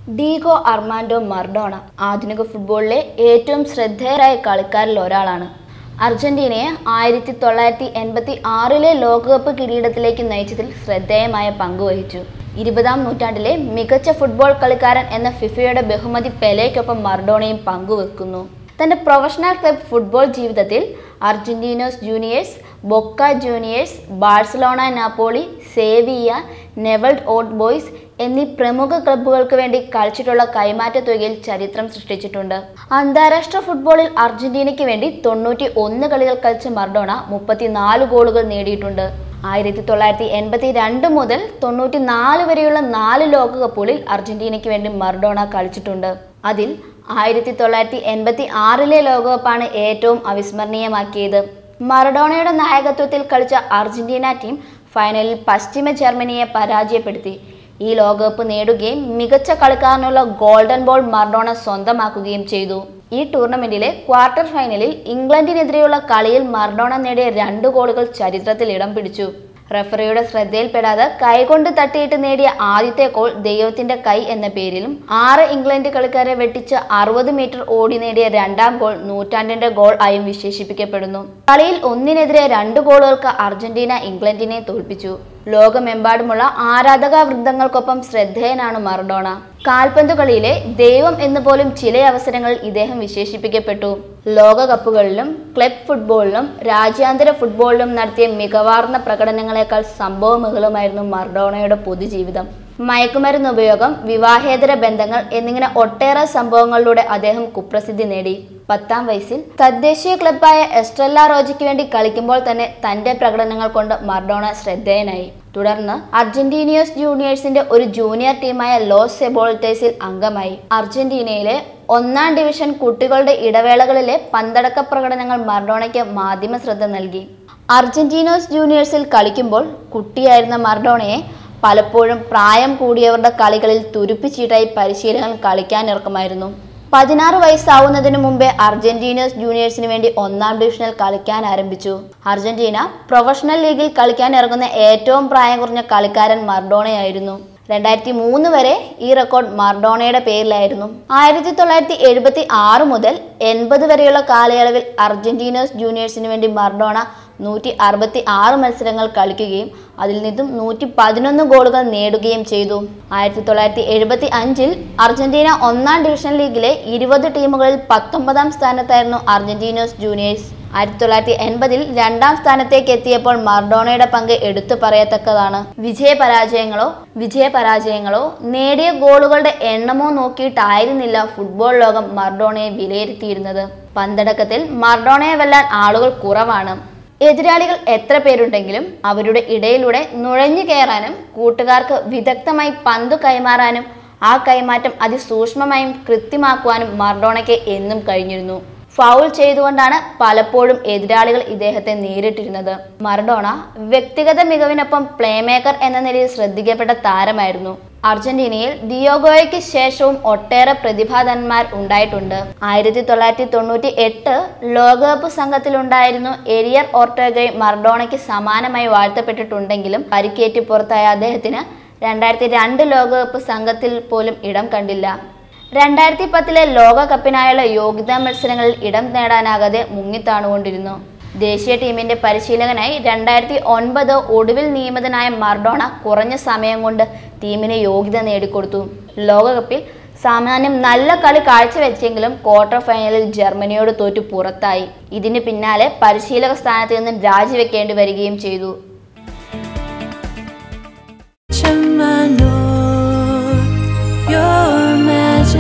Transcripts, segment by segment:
Diego Armando Maradona ആധുനിക ഫുട്ബോളിലെ ഏറ്റവും ശ്രദ്ധേയരായ കളിക്കാരിൽ ഒരാളാണ് അർജന്റീനയെ ആയിരത്തി തൊള്ളായിരത്തി എൺപത്തി ആറിലെ ലോകകപ്പ് കിരീടത്തിലേക്ക് നയിച്ചതിൽ ശ്രദ്ധേയമായ പങ്കുവഹിച്ചു ഇരുപതാം നൂറ്റാണ്ടിലെ മികച്ച ഫുട്ബോൾ കളിക്കാരൻ എന്ന ഫിഫയുടെ ബഹുമതി പെലെയ്ക്കൊപ്പം മർഡോണയും പങ്കുവെക്കുന്നു തന്റെ പ്രൊഫഷണൽ ക്ലബ് ഫുട്ബോൾ ജീവിതത്തിൽ Argentinos Juniors Boca Juniors Barcelona Napoli Sevilla Newell's Old Boys എന്നീ പ്രമുഖ ക്ലബ്ബുകൾക്ക് വേണ്ടി കളിച്ചിട്ടുള്ള കൈമാറ്റ തുകയിൽ ചരിത്രം സൃഷ്ടിച്ചിട്ടുണ്ട് അന്താരാഷ്ട്ര ഫുട്ബോളിൽ അർജന്റീനയ്ക്ക് വേണ്ടി തൊണ്ണൂറ്റി ഒന്ന് കളികൾ കളിച്ച മർഡോണ മുപ്പത്തിനാല് ഗോളുകൾ നേടിയിട്ടുണ്ട് ആയിരത്തി തൊള്ളായിരത്തി എൺപത്തി രണ്ട് മുതൽ തൊണ്ണൂറ്റി നാല് വരെയുള്ള നാല് ലോകകപ്പുകളിൽ അർജന്റീനയ്ക്ക് വേണ്ടി മർഡോണ കളിച്ചിട്ടുണ്ട് അതിൽ ആയിരത്തി തൊള്ളായിരത്തി എൺപത്തി ആറിലെ ലോകകപ്പാണ് ഏറ്റവും അവിസ്മരണീയമാക്കിയത് മറഡോണയുടെ നായകത്വത്തിൽ കളിച്ച അർജന്റീന ടീം ഫൈനലിൽ പശ്ചിമ ജർമ്മനിയെ പരാജയപ്പെടുത്തി ഈ ലോകകപ്പ് നേടുകയും മികച്ച കളിക്കാരനുള്ള ഗോൾഡൻ ബോൾ മർഡോണ സ്വന്തമാക്കുകയും ചെയ്തു ഈ ടൂർണമെന്റിലെ ക്വാർട്ടർ ഫൈനലിൽ ഇംഗ്ലണ്ടിനെതിരെയുള്ള കളിയിൽ മർഡോണ നേടിയ രണ്ട് ഗോളുകൾ ചരിത്രത്തിൽ ഇടം പിടിച്ചു റഫറിയുടെ ശ്രദ്ധയിൽപ്പെടാതെ കൈകൊണ്ട് തട്ടിയിട്ട് നേടിയ ആദ്യത്തെ ഗോൾ ദൈവത്തിന്റെ കൈ എന്ന പേരിലും ആറ് ഇംഗ്ലണ്ട് കളിക്കാരെ വെട്ടിച്ച് അറുപത് മീറ്റർ ഓടി നേടിയ രണ്ടാം ഗോൾ നൂറ്റാണ്ടിന്റെ ഗോൾ ആയും വിശേഷിപ്പിക്കപ്പെടുന്നു കളിയിൽ ഒന്നിനെതിരെ രണ്ട് ഗോളുകൾക്ക് അർജന്റീന ഇംഗ്ലണ്ടിനെ തോൽപ്പിച്ചു ലോകമെമ്പാടുമുള്ള ആരാധക വൃന്ദങ്ങൾക്കൊപ്പം ശ്രദ്ധേയനാണ് മറഡോണ കാൽപന്ത് കളിയിലെ ദൈവം എന്ന് പോലും ചില അവസരങ്ങളിൽ ഇദ്ദേഹം വിശേഷിപ്പിക്കപ്പെട്ടു ലോകകപ്പുകളിലും ക്ലബ് ഫുട്ബോളിലും രാജ്യാന്തര ഫുട്ബോളിലും നടത്തിയ മികവാർന്ന പ്രകടനങ്ങളെക്കാൾ സംഭവമുഖലമായിരുന്നു മർഡോണയുടെ പൊതുജീവിതം മയക്കുമരുന്ന് ഉപയോഗം വിവാഹേതര ബന്ധങ്ങൾ എന്നിങ്ങനെ ഒട്ടേറെ സംഭവങ്ങളിലൂടെ അദ്ദേഹം കുപ്രസിദ്ധി നേടി പത്താം വയസ്സിൽ തദ്ദേശീയ ക്ലബ്ബായ എസ്ട്രല്ല റോജയ്ക്ക് വേണ്ടി കളിക്കുമ്പോൾ തന്നെ തന്റെ പ്രകടനങ്ങൾ കൊണ്ട് മർഡോണ ശ്രദ്ധേയനായി തുടർന്ന് അർജന്റീനിയോസ് ജൂനിയേഴ്സിന്റെ ഒരു ജൂനിയർ ടീമായ ലോസ് സെബോൾട്ടേഴ്സിൽ അംഗമായി അർജന്റീനയിലെ ഒന്നാം ഡിവിഷൻ കുട്ടികളുടെ ഇടവേളകളിലെ പന്തടക്ക പ്രകടനങ്ങൾ മർഡോണയ്ക്ക് മാധ്യമ ശ്രദ്ധ നൽകി അർജന്റീനോസ് ജൂനിയേഴ്സിൽ കളിക്കുമ്പോൾ കുട്ടിയായിരുന്ന മർഡോണയെ പലപ്പോഴും പ്രായം കൂടിയവരുടെ കളികളിൽ തുരുപ്പിച്ചീട്ടായി പരിശീലകൻ കളിക്കാനിറക്കുമായിരുന്നു പതിനാറ് വയസ്സാവുന്നതിന് മുമ്പേ അർജന്റീനസ് ജൂനിയേഴ്സിന് വേണ്ടി ഒന്നാം ഡിവിഷനിൽ കളിക്കാൻ ആരംഭിച്ചു അർജന്റീന പ്രൊഫഷണൽ ലീഗിൽ കളിക്കാൻ ഇറങ്ങുന്ന ഏറ്റവും പ്രായം കുറഞ്ഞ കളിക്കാരൻ മർഡോണയായിരുന്നു രണ്ടായിരത്തി മൂന്ന് വരെ ഈ റെക്കോർഡ് മർഡോണയുടെ പേരിലായിരുന്നു ആയിരത്തി തൊള്ളായിരത്തി എഴുപത്തി ആറ് മുതൽ എൺപത് വരെയുള്ള കാലയളവിൽ അർജന്റീനസ് ജൂനിയേഴ്സിന് വേണ്ടി മർഡോണ നൂറ്റി അറുപത്തി ആറ് മത്സരങ്ങൾ കളിക്കുകയും അതിൽ നിന്നും നൂറ്റി പതിനൊന്ന് ഗോളുകൾ നേടുകയും ചെയ്തു ആയിരത്തി തൊള്ളായിരത്തി എഴുപത്തി അഞ്ചിൽ അർജന്റീന ഒന്നാം ഡിവിഷൻ ലീഗിലെ ഇരുപത് ടീമുകളിൽ പത്തൊമ്പതാം സ്ഥാനത്തായിരുന്നു അർജന്റീനോസ് ജൂനിയേഴ്സ് ആയിരത്തി തൊള്ളായിരത്തി എൺപതിൽ രണ്ടാം സ്ഥാനത്തേക്ക് എത്തിയപ്പോൾ മർഡോണയുടെ പങ്ക് എടുത്തു പറയത്തക്കതാണ് വിജയപരാജയങ്ങളോ വിജയപരാജയങ്ങളോ നേടിയ ഗോളുകളുടെ എണ്ണമോ നോക്കിയിട്ടായിരുന്നില്ല ഫുട്ബോൾ ലോകം മർഡോണയെ വിലയിരുത്തിയിരുന്നത് പന്തടക്കത്തിൽ മർഡോണയെ വെല്ലാൻ ആളുകൾ കുറവാണ് എതിരാളികൾ എത്ര പേരുണ്ടെങ്കിലും അവരുടെ ഇടയിലൂടെ നുഴഞ്ഞു കയറാനും കൂട്ടുകാർക്ക് വിദഗ്ധമായി പന്തു കൈമാറാനും ആ കൈമാറ്റം അതിസൂക്ഷ്മമായും കൃത്യമാക്കുവാനും മർഡോണയ്ക്ക് എന്നും കഴിഞ്ഞിരുന്നു ഫൗൾ ചെയ്തുകൊണ്ടാണ് പലപ്പോഴും എതിരാളികൾ ഇദ്ദേഹത്തെ നേരിട്ടിരുന്നത് മറഡോണ വ്യക്തിഗത മികവിനൊപ്പം പ്ലേമേക്കർ എന്ന നിലയിൽ ശ്രദ്ധിക്കപ്പെട്ട താരമായിരുന്നു അർജന്റീനയിൽ ദിയോഗോയ്ക്ക് ശേഷവും ഒട്ടേറെ പ്രതിഭാധന്മാർ ഉണ്ടായിട്ടുണ്ട് ആയിരത്തി തൊള്ളായിരത്തി തൊണ്ണൂറ്റി എട്ട് ലോകകപ്പ് സംഘത്തിലുണ്ടായിരുന്നു എരിയർ ഓർട്ടോഗയും മർഡോണയ്ക്ക് സമാനമായി വാഴ്ത്തപ്പെട്ടിട്ടുണ്ടെങ്കിലും പരിക്കേറ്റ് പുറത്തായ അദ്ദേഹത്തിന് രണ്ടായിരത്തി രണ്ട് ലോകകപ്പ് സംഘത്തിൽ പോലും ഇടം കണ്ടില്ല രണ്ടായിരത്തി പത്തിലെ ലോകകപ്പിനായുള്ള യോഗ്യതാ മത്സരങ്ങളിൽ ഇടം നേടാനാകാതെ മുങ്ങിത്താണുകൊണ്ടിരുന്നു ദേശീയ ടീമിന്റെ പരിശീലകനായി രണ്ടായിരത്തി ഒൻപത് ഒടുവിൽ നിയമിതനായ മർഡോണ കുറഞ്ഞ സമയം കൊണ്ട് ടീമിന് യോഗ്യത നേടിക്കൊടുത്തു ലോകകപ്പിൽ സാമാന്യം നല്ല കളി കാഴ്ചവെച്ചെങ്കിലും ക്വാർട്ടർ ഫൈനലിൽ ജർമ്മനിയോട് തോറ്റു പുറത്തായി ഇതിന് പിന്നാലെ പരിശീലക സ്ഥാനത്ത് നിന്നും രാജിവെക്കേണ്ടി വരികയും ചെയ്തു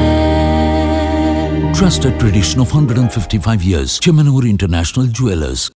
Trusted tradition of 155 years. Chemanur International Jewelers.